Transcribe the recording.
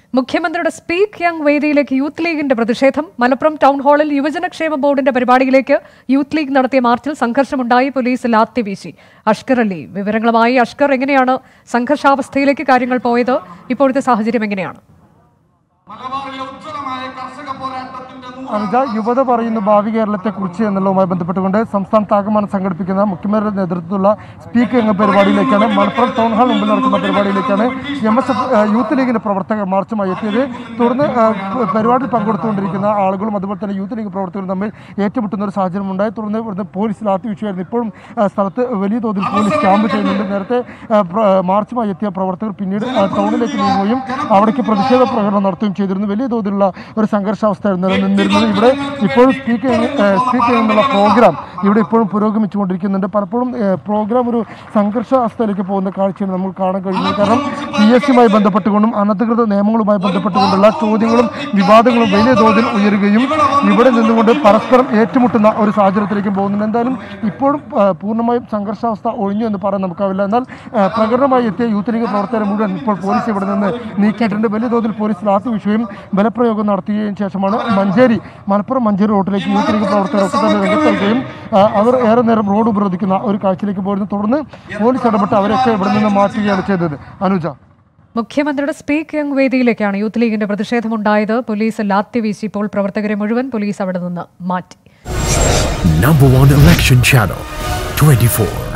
മുഖ്യമന്ത്രിയുടെ speak young വേദിയിലേക്ക് youth ലീഗിന്റെ പ്രതിഷേധം മലപ്പുറം ടൗൺ ഹാളിൽ യുവജനക്ഷേമ ബോർഡിന്റെ പരിപാടിയിലേക്ക് യൂത്ത് ലീഗ് നടത്തിയ മാർച്ചിൽ സംഘർഷമുണ്ടായി പോലീസ് ലാത്തി വീശി അഷ്കർ അലി വിവരങ്ങളുമായി അഷ്കർ എങ്ങനെയാണ് സംഘർഷാവസ്ഥയിലേക്ക് കാര്യങ്ങൾ പോയത് ഇപ്പോഴത്തെ സാഹചര്യം എങ്ങനെയാണ് മലബാറിലെ ഉജ്ജ്വലമായ കർഷക പോരാട്ടത്തിന്റെ അനുജ യുവത പറയുന്ന ഭാവി കേരളത്തെക്കുറിച്ച് എന്നുള്ളതുമായി ബന്ധപ്പെട്ടുകൊണ്ട് സംസ്ഥാനത്താകമാനം സംഘടിപ്പിക്കുന്ന മുഖ്യമന്ത്രിയുടെ നേതൃത്വത്തിലുള്ള സ്പീക്ക് എന്ന പരിപാടിയിലേക്കാണ് മലപ്പുറം ടൗൺ ഹാൾ മുമ്പിൽ നടക്കുന്ന പരിപാടിയിലേക്കാണ് എം എസ് എഫ് യൂത്ത് ലീഗിന്റെ പ്രവർത്തകർ മാർച്ചുമായി എത്തിയത് തുടർന്ന് ആ, പ- പരിപാടിയിൽ പങ്കെടുത്തുകൊണ്ടിരിക്കുന്ന ആളുകളും അതുപോലെ തന്നെ യൂത്ത് ലീഗ് പ്രവർത്തകരും തമ്മിൽ ഏറ്റുമുട്ടുന്ന ഒരു സാഹചര്യം ഉണ്ടായി തുടർന്ന് ഇവിടുന്ന് പോലീസ് ലാത്തി വീഴ്ചയായിരുന്നു ഇപ്പോഴും ആ, സ്ഥലത്ത് വലിയ തോതിൽ പോലീസ് ക്യാമ്പ് ചെയ്യുന്നുണ്ട് നേരത്തെ ആ, പ്ര- മാർച്ചുമായി എത്തിയ പ്രവർത്തകർ പിന്നീട് ആ, ടൗണിലേക്ക് നീങ്ങുകയും അവിടേക്ക് പ്രതിഷേധ പ്രകടനം നടത്തുകയും ചെയ്തിരുന്നു വലിയ തോതിലുള്ള ഒരു സംഘർഷാവസ്ഥയായിരുന്നു നിലനിന്നിരുന്നത് ഇവിടെ ഇപ്പോഴും സ്പീക്ക് സ്പീക്ക് ചെയ്യുന്നുള്ള പ്രോഗ്രാം ഇവിടെ ഇപ്പോഴും പുരോഗമിച്ചുകൊണ്ടിരിക്കുന്നുണ്ട് പലപ്പോഴും ഏഹ്, പ്രോഗ്രാം ഒരു സംഘർഷാവസ്ഥയിലേക്ക് പോകുന്ന കാഴ്ചയാണ് നമുക്ക് കാണാൻ കഴിയുന്നത് കാരണം പി എസ് സിയുമായി ബന്ധപ്പെട്ടുകൊണ്ടും അനധികൃത നിയമങ്ങളുമായി ബന്ധപ്പെട്ടുകൊണ്ടുള്ള ചോദ്യങ്ങളും വിവാദങ്ങളും വലിയ തോതിൽ ഉയരുകയും ഇവിടെ നിന്നുകൊണ്ട് പരസ്പരം ഏറ്റുമുട്ടുന്ന ഒരു സാഹചര്യത്തിലേക്ക് പോകുന്നുണ്ട് എന്തായാലും ഇപ്പോഴും ആ, പൂർണ്ണമായും സംഘർഷാവസ്ഥ ഒഴിഞ്ഞു എന്ന് പറയാൻ നമുക്കാവില്ല എന്നാൽ ആ, പ്രകടനമായി എത്തിയ യൂത്ത് ലീഗ് പ്രവർത്തകരെ മുഴുവൻ ഇപ്പോൾ പോലീസ് ഇവിടെ നിന്ന് നീക്കിയിട്ടുണ്ട് വലിയ തോതിൽ പോലീസ് ലാത്തി വീശുകയും ബലപ്രയോഗം നടത്തുകയും ശേഷമാണ് മഞ്ചേരി മലപ്പുറം മഞ്ചേരി റോഡിലേക്ക് യൂത്ത് ലീഗ് പ്രവർത്തകരൊക്കെ തന്നെ രംഗത്തെത്തുകയും ആ, അവർ ഏറെ നേരം റോഡ് ഉപരോധിക്കുന്ന ഒരു കാഴ്ചയിലേക്ക് പോയിരുന്നു തുടർന്ന് പോലീസ് ഇടപെട്ട് അവരെയൊക്കെ ഇവിടെ നിന്ന് മാറ്റുകയാണ് ചെയ്തത് അനുജ മുഖ്യമന്ത്രിയുടെ സ്പീക്ക് യങ് വേദിയിലേക്കാണ് യൂത്ത് ലീഗിന്റെ പ്രതിഷേധമുണ്ടായത് പോലീസ് ലാത്തി വീശി ഇപ്പോൾ പ്രവർത്തകരെ മുഴുവൻ പോലീസ് അവിടെ നിന്ന് മാറ്റി Number one election channel 24.